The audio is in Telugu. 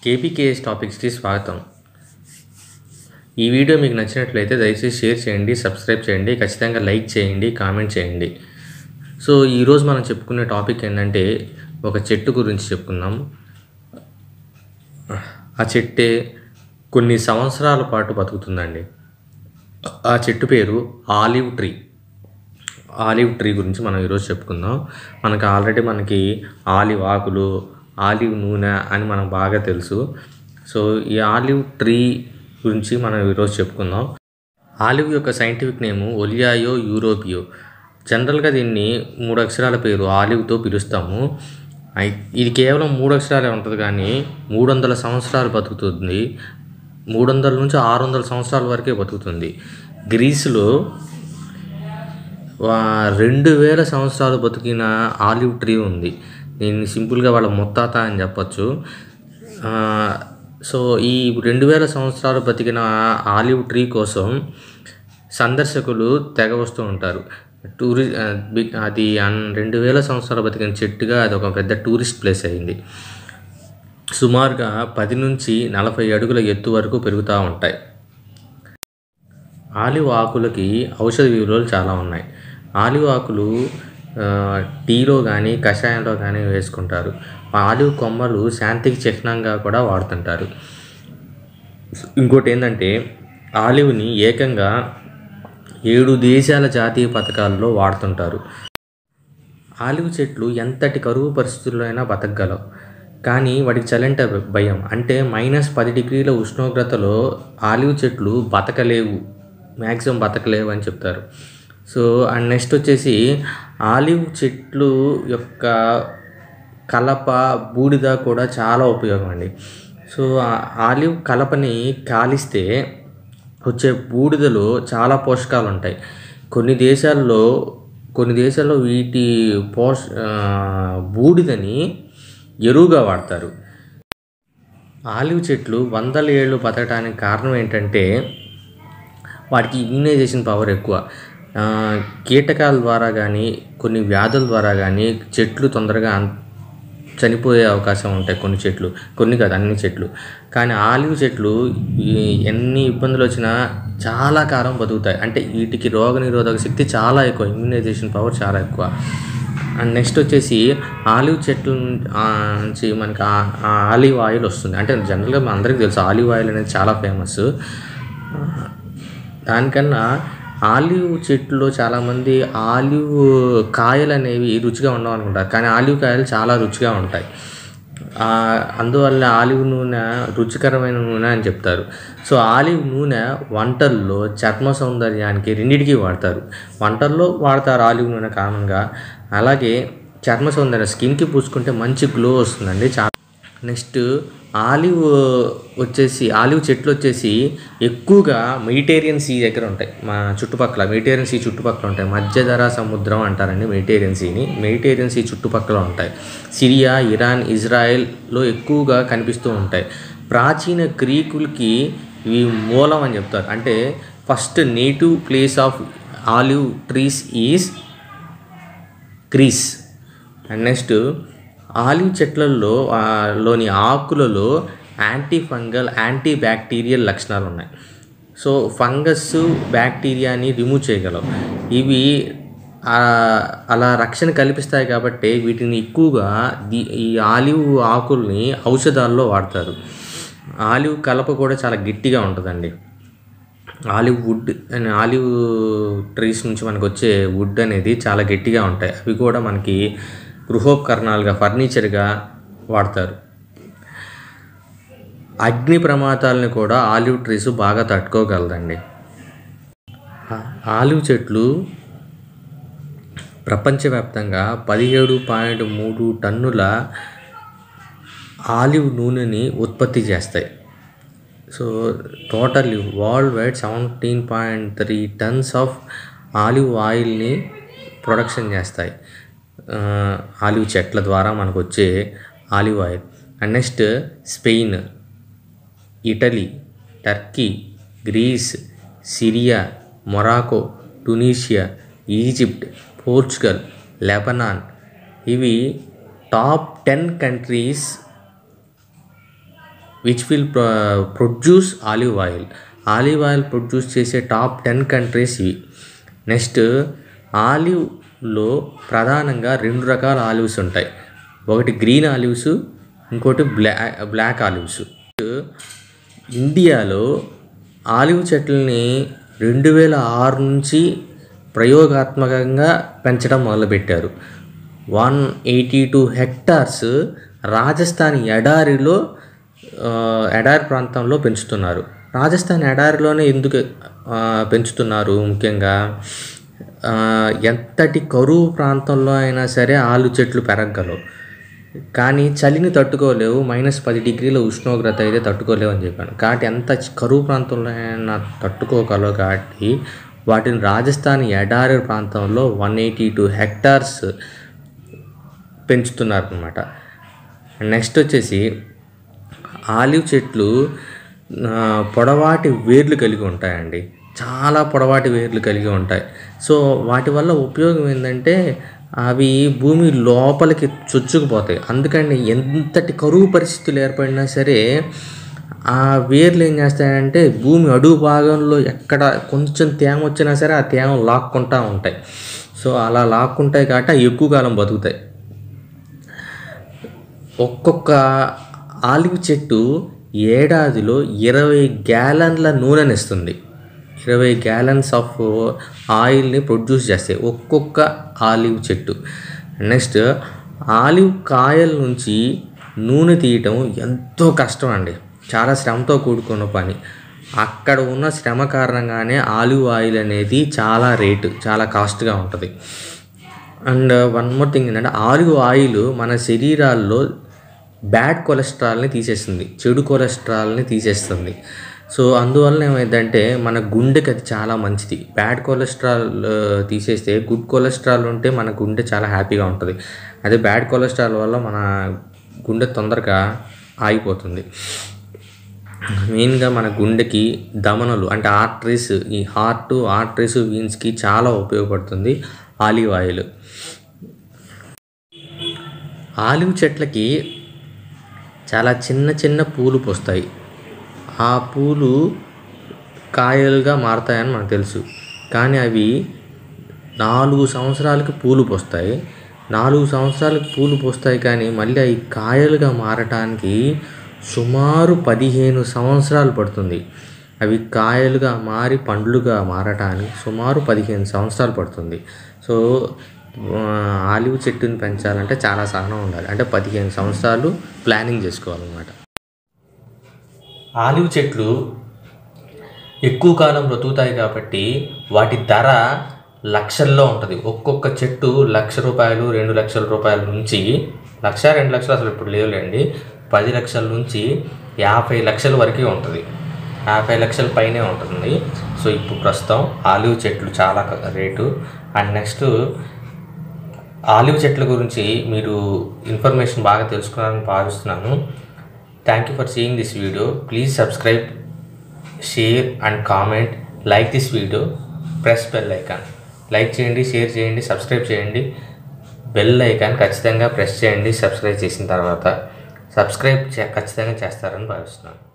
కేపీకేఎస్ టాపిక్స్కి స్వాగతం ఈ వీడియో మీకు నచ్చినట్లయితే దయచేసి షేర్ చేయండి సబ్స్క్రైబ్ చేయండి ఖచ్చితంగా లైక్ చేయండి కామెంట్ చేయండి సో ఈరోజు మనం చెప్పుకునే టాపిక్ ఏంటంటే ఒక చెట్టు గురించి చెప్పుకుందాం ఆ చెట్టే కొన్ని సంవత్సరాల పాటు బతుకుతుందండి ఆ చెట్టు పేరు ఆలివ్ ట్రీ ఆలివ్ ట్రీ గురించి మనం ఈరోజు చెప్పుకుందాం మనకు ఆల్రెడీ మనకి ఆలివ్ ఆకులు ఆలివ్ నూనె అని మనకు బాగా తెలుసు సో ఈ ఆలివ్ ట్రీ గురించి మనం ఈరోజు చెప్పుకుందాం ఆలివ్ యొక్క సైంటిఫిక్ నేము ఒలియాయో యూరోపియో జనరల్గా దీన్ని మూడు అక్షరాల పేరు ఆలివ్తో పిలుస్తాము అయి ఇది కేవలం మూడు అక్షరాలే ఉంటుంది కానీ మూడు వందల సంవత్సరాలు బతుకుతుంది మూడు వందల నుంచి ఆరు వందల సంవత్సరాల వరకే బతుకుతుంది గ్రీసులో వా- రెండు వేల సంవత్సరాలు బతికిన ఆలివ్ ట్రీ ఉంది దీన్ని సింపుల్గా వాళ్ళ ముత్తాత అని చెప్పొచ్చు ఆ, సో ఈ రెండు వేల సంవత్సరాలు బతికిన ఆలివ్ ట్రీ కోసం సందర్శకులు తెగ వస్తూ ఉంటారు టూరి ఆ, బి- అది అన్- రెండు వేల సంవత్సరాలు బతికిన చెట్టుగా అది ఒక పెద్ద టూరిస్ట్ ప్లేస్ అయింది సుమారుగా పది నుంచి నలభై అడుగుల ఎత్తు వరకు పెరుగుతూ ఉంటాయి ఆలివ్ ఆకులకి ఔషధ విలువలు చాలా ఉన్నాయి ఆలివ్ ఆకులు ఆ, టీలో కానీ కషాయంలో కానీ వేసుకుంటారు ఆలివ్ కొమ్మలు శాంతికి చిహ్నంగా కూడా వాడుతుంటారు ఇంకోటి ఏంటంటే ఆలివ్ని ఏకంగా ఏడు దేశాల జాతీయ పథకాల్లో వాడుతుంటారు ఆలివ్ చెట్లు ఎంతటి కరువు పరిస్థితుల్లో అయినా బతకగలవు కానీ వాటికి చలంట భయం అంటే మైనస్ పది డిగ్రీల ఉష్ణోగ్రతలో ఆలివ్ చెట్లు బతకలేవు మ్యాక్సిమం బతకలేవు అని చెప్తారు సో అండ్ నెక్స్ట్ వచ్చేసి ఆలివ్ చెట్లు యొక్క కలప బూడిద కూడా చాలా ఉపయోగం అండి సో ఆ ఆలివ్ కలపని కాలిస్తే వచ్చే బూడిదలో చాలా పోషకాలు ఉంటాయి కొన్ని దేశాల్లో కొన్ని దేశాల్లో వీటి పోష ఆ, బూడిదని ఎరువుగా వాడతారు ఆలివ్ చెట్లు వందల ఏళ్ళు బతకడానికి కారణం ఏంటంటే వాటికి ఇమ్యునైజేషన్ పవర్ ఎక్కువ ఆ, కీటకాల ద్వారా కానీ కొన్ని వ్యాధుల ద్వారా కానీ చెట్లు తొందరగా అన్- చనిపోయే అవకాశం ఉంటాయి కొన్ని చెట్లు కొన్ని కాదు అన్ని చెట్లు కానీ ఆలివ్ చెట్లు ఈ ఎన్ని ఇబ్బందులు వచ్చినా చాలా కాలం బతుకుతాయి అంటే వీటికి రోగ నిరోధక శక్తి చాలా ఎక్కువ ఇమ్యునైజేషన్ పవర్ చాలా ఎక్కువ అండ్ నెక్స్ట్ వచ్చేసి ఆలివ్ చెట్ల నుం- ఆ, నుంచి మనకి ఆ- ఆ ఆలివ్ ఆయిల్ వస్తుంది అంటే జనరల్గా మన అందరికీ తెలుసు ఆలివ్ ఆయిల్ అనేది చాలా ఫేమస్ దానికన్నా ఆలివ్ చెట్టులో చాలామంది ఆలివ్ కాయలు అనేవి రుచిగా ఉండవు అనుకుంటారు కానీ ఆలివ్ కాయలు చాలా రుచిగా ఉంటాయి ఆ, అందువల్ల ఆలివ్ నూనె రుచికరమైన నూనె అని చెప్తారు సో ఆలివ్ నూనె వంటల్లో చర్మ సౌందర్యానికి రెండింటికి వాడతారు వంటల్లో వాడతారు ఆలివ్ నూనె కామన్గా అలాగే చర్మ సౌందర్యం స్కిన్కి పూసుకుంటే మంచి గ్లో వస్తుందండి చాలా నెక్స్ట్ ఆలివ్ వచ్చేసి ఆలివ్ చెట్లు వచ్చేసి ఎక్కువగా మెడిటేరియన్ సీ దగ్గర ఉంటాయి మా చుట్టుపక్కల మెడిటేరియన్ సీ చుట్టుపక్కల ఉంటాయి మధ్యధరా సముద్రం అంటారండి మెడిటేరియన్ సీని మెడిటేరియన్ సీ చుట్టుపక్కల ఉంటాయి సిరియా ఇరాన్ ఇజ్రాయెల్లో ఎక్కువగా కనిపిస్తూ ఉంటాయి ప్రాచీన గ్రీకులకి ఇవి మూలం అని చెప్తారు అంటే first native place of olive trees is Greece and next olive చెట్లలో ఆ, లోని ఆకులలో యాంటీ ఫంగల్ యాంటీ బ్యాక్టీరియల్ లక్షణాలు ఉన్నాయి సో ఫంగస్ బ్యాక్టీరియాని రిమూవ్ చేయగలవు ఇవి ఆ, అలా రక్షణ కల్పిస్తాయి కాబట్టి వీటిని ఎక్కువగా ది ఈ ఆలివ్ ఆకుల్ని ఔషధాల్లో వాడతారు ఆలివ్ కలప కూడా చాలా గట్టిగా ఉంటుందండి olive wood and olive trees నుంచి మనకు వచ్చే వుడ్ అనేది చాలా గట్టిగా ఉంటాయి అవి కూడా మనకి గృహోపకరణాలుగా ఫర్నిచర్గా వాడతారు అగ్ని ప్రమాదాలను కూడా ఆలివ్ ట్రీస్ బాగా తట్టుకోగలదండి ఆ- ఆలివ్ చెట్లు ప్రపంచవ్యాప్తంగా పదిహేడు పాయింట్ మూడు టన్నుల ఆలివ్ నూనెని ఉత్పత్తి చేస్తాయి so totally world wide seventeen point three tons of olive ఆయిల్ని ప్రొడక్షన్ చేస్తాయి ఆ, ఆలివ్ చెట్ల ద్వారా మనకు వచ్చే olive oil and next Spain Italy Turkey Greece Syria Morocco Tunisia Egypt Portugal Lebanon ఇవి top ten countries which will produce olive oil olive oil produce చేసే టాప్ టెన్ కంట్రీస్ ఇవి నెక్స్ట్ ఆలివ్లో ప్రధానంగా రెండు రకాల ఆలివ్స్ ఉంటాయి ఒకటి గ్రీన్ ఆలివ్స్ ఇంకోటి బ్లా బ్లాక్ ఆలివ్స్ ఇండియాలో ఆలివ్ చెట్లని రెండు వేల ఆరు నుంచి ప్రయోగాత్మకంగా పెంచడం మొదలుపెట్టారు one eighty two hectares Rajasthan ఎడారిలో ఆ, ఎడారి ప్రాంతంలో పెంచుతున్నారు రాజస్థాన్ ఎడారిలోనే ఎందుకు ఆ, పెంచుతున్నారు ముఖ్యంగా ఆ, ఎంతటి కరువు ప్రాంతంలో అయినా సరే ఆలు చెట్లు పెరగగలవు కానీ చలిని తట్టుకోలేవు మైనస్ పది డిగ్రీల ఉష్ణోగ్రత అయితే తట్టుకోలేవు అని చెప్పాను కాబట్టి ఎంత చ- కరువు ప్రాంతంలో అయినా తట్టుకోగలవు కాబట్టి వాటిని రాజస్థాన్ ఎడారి ప్రాంతంలో వన్ ఎయిటీ టూ హెక్టార్స్ పెంచుతున్నారు అనమాట నెక్స్ట్ వచ్చేసి ఆలివ్ చెట్లు ఆ, పొడవాటి వేర్లు కలిగి ఉంటాయండి చాలా పొడవాటి వేర్లు కలిగి ఉంటాయి సో వాటి వల్ల ఉపయోగం ఏంటంటే అవి భూమి లోపలికి చొచ్చుకుపోతాయి అందుకని ఎంతటి కరువు పరిస్థితులు ఏర్పడినా సరే ఆ వేర్లు ఏం చేస్తాయంటే భూమి అడుగు భాగంలో ఎక్కడ కొంచెం తేమ వచ్చినా సరే ఆ తేమ లాక్కుంటా ఉంటాయి సో అలా లాక్కుంటాయి కాబట్టి అవి ఎక్కువ కాలం బతుకుతాయి ఒక్కొక్క ఆలివ్ చెట్టు ఏడాదిలో ఇరవై గ్యాలన్ల నూనెనిస్తుంది ఇరవై గ్యాలన్స్ ఆఫ్ ఆయిల్ని ప్రొడ్యూస్ చేస్తాయి ఒక్కొక్క ఆలివ్ చెట్టు నెక్స్ట్ ఆలివ్ కాయల నుంచి నూనె తీయటం ఎంతో కష్టం అండి చాలా శ్రమతో కూడుకున్న పని అక్కడ ఉన్న శ్రమ కారణంగానే ఆలివ్ ఆయిల్ అనేది చాలా రేటు చాలా కాస్ట్గా ఉంటుంది అండ్ వన్ మోర్ థింగ్ ఏంటంటే ఆలివ్ ఆయిల్ మన శరీరాల్లో బ్యాడ్ కొలెస్ట్రాల్ని తీసేస్తుంది చెడు కొలెస్ట్రాల్ని తీసేస్తుంది సో అందువల్ల ఏమైందంటే మన గుండెకి అది చాలా మంచిది బ్యాడ్ కొలెస్ట్రాల్ ఆ, తీసేస్తే గుడ్ కొలెస్ట్రాల్ ఉంటే మన గుండె చాలా హ్యాపీగా ఉంటుంది అదే బ్యాడ్ కొలెస్ట్రాల్ వల్ల మన గుండె తొందరగా ఆగిపోతుంది మెయిన్గా మన గుండెకి దమనలు అంటే ఆర్టరీస్ ఈ హార్ట్ ఆర్టరీస్ వీన్స్కి చాలా ఉపయోగపడుతుంది ఆలివ్ ఆయిల్ ఆలివ్ చెట్లకి చాలా చిన్న చిన్న పూలు పూస్తాయి ఆ పూలు కాయలుగా మారతాయని మనకు తెలుసు కానీ అవి నాలుగు సంవత్సరాలకి పూలు పూస్తాయి నాలుగు సంవత్సరాలకు పూలు పూస్తాయి కానీ మళ్ళీ అవి కాయలుగా మారటానికి సుమారు పదిహేను సంవత్సరాలు పడుతుంది అవి కాయలుగా మారి పండ్లుగా మారటానికి సుమారు పదిహేను సంవత్సరాలు పడుతుంది సో ఆ, ఆలివ్ చెట్టుని పెంచాలంటే చాలా సహనం ఉండాలి అంటే పదిహేను సంవత్సరాలు ప్లానింగ్ చేసుకోవాలన్నమాట ఆలివ్ చెట్లు ఎక్కువ కాలం బ్రతుకుతాయి కాబట్టి వాటి ధర లక్షల్లో ఉంటుంది ఒక్కొక్క చెట్టు లక్ష రూపాయలు రెండు లక్షల రూపాయల నుంచి లక్ష రెండు లక్షలు అసలు ఇప్పుడు లేవులేండి పది లక్షల నుంచి యాభై లక్షల వరకే ఉంటుంది యాభై లక్షల పైనే ఉంటుంది సో ఇప్పుడు ప్రస్తుతం ఆలివ్ చెట్లు చాలా క- రేటు అండ్ నెక్స్ట్ ఆలివ్ చెట్ల గురించి మీరు ఇన్ఫర్మేషన్ బాగా తెలుసుకున్నారని భావిస్తున్నాను thank you for seeing this video please subscribe share and comment like this video press bell icon like చేయండి షేర్ చేయండి సబ్స్క్రైబ్ చేయండి బెల్ ఐకాన్ ఖచ్చితంగా ప్రెస్ చేయండి సబ్స్క్రైబ్ చేసిన తర్వాత సబ్స్క్రైబ్ చే ఖచ్చితంగా చేస్తారని భావిస్తున్నాను